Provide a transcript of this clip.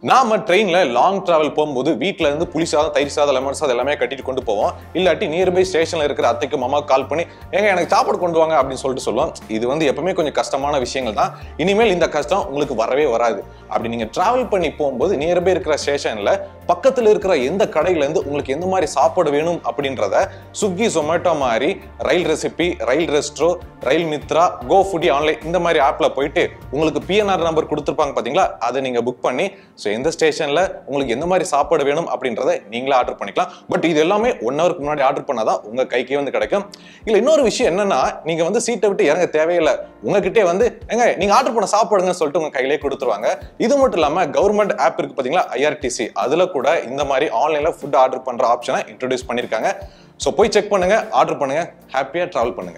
நாம ட்ரெயின்ல long travel போகும்போது வீட்ல இருந்து புளி சாதம் தயிர் சாதம் லெமன் சாதம் எல்லாமே கட்டிட்டு கொண்டு போவோம் இல்லாட்டி நியர்பை ஸ்டேஷன்ல இருக்கிற அத்தைக்கு மாமா கால் பண்ணி ஏங்க எனக்கு சாப்பாடு கொண்டு வாங்க அப்படின்னு சொல்லிட்டு சொல்லுவோம் இது வந்து எப்பவுமே கொஞ்சம் கஷ்டமான விஷயங்கள் தான் இனிமேல் இந்த கஷ்டம் உங்களுக்கு வரவே வராது அப்படி நீங்க டிராவல் பண்ணி போகும்போது நியர்பை இருக்கிற ஸ்டேஷன்ல பக்கத்துல இருக்கிற எந்த கடையில இருந்து உங்களுக்கு எந்த மாதிரி சாப்பாடு வேணும் அப்படின்றத ஸ்விக்கி ஜொமேட்டோ மாதிரி rail recipe rail restro rail Mitra go foodie online இந்த மாதிரி ஆப்ல போயிட்டு உங்களுக்கு பிஎன்ஆர் நம்பர் கொடுத்துருப்பாங்க பாத்தீங்களா அதை நீங்க புக் பண்ணி ஸோ எந்த ஸ்டேஷன்ல உங்களுக்கு எந்த மாதிரி சாப்பாடு வேணும் அப்படின்றத நீங்களே ஆர்டர் பண்ணிக்கலாம் பட் இது எல்லாமே ஒன் ஹவருக்கு முன்னாடி ஆர்டர் பண்ணாதான் உங்க கைக்கே வந்து கிடைக்கும் இல்ல இன்னொரு விஷயம் என்னன்னா நீங்க வந்து சீட்டை விட்டு இறங்க தேவையில்லை உங்ககிட்டே வந்து எங்க நீங்க ஆர்டர் பண்ண சாப்பாடுங்கன்னு சொல்லிட்டு உங்க கையிலே கொடுத்துருவாங்க இது மட்டும் இல்லாம கவர்மெண்ட் ஆப் இருக்கு பாத்தீங்களா ஐஆர்டிசி அதுல கூட இந்த மாதிரி ஆன்லைன்ல ஃபுட் ஆர்டர் பண்ற ஆப்ஷனை இன்ட்ரோடியூஸ் பண்ணிருக்காங்க ஸோ போய் செக் பண்ணுங்க ஆர்டர் பண்ணுங்க ஹாப்பியா டிராவல் பண்ணுங்க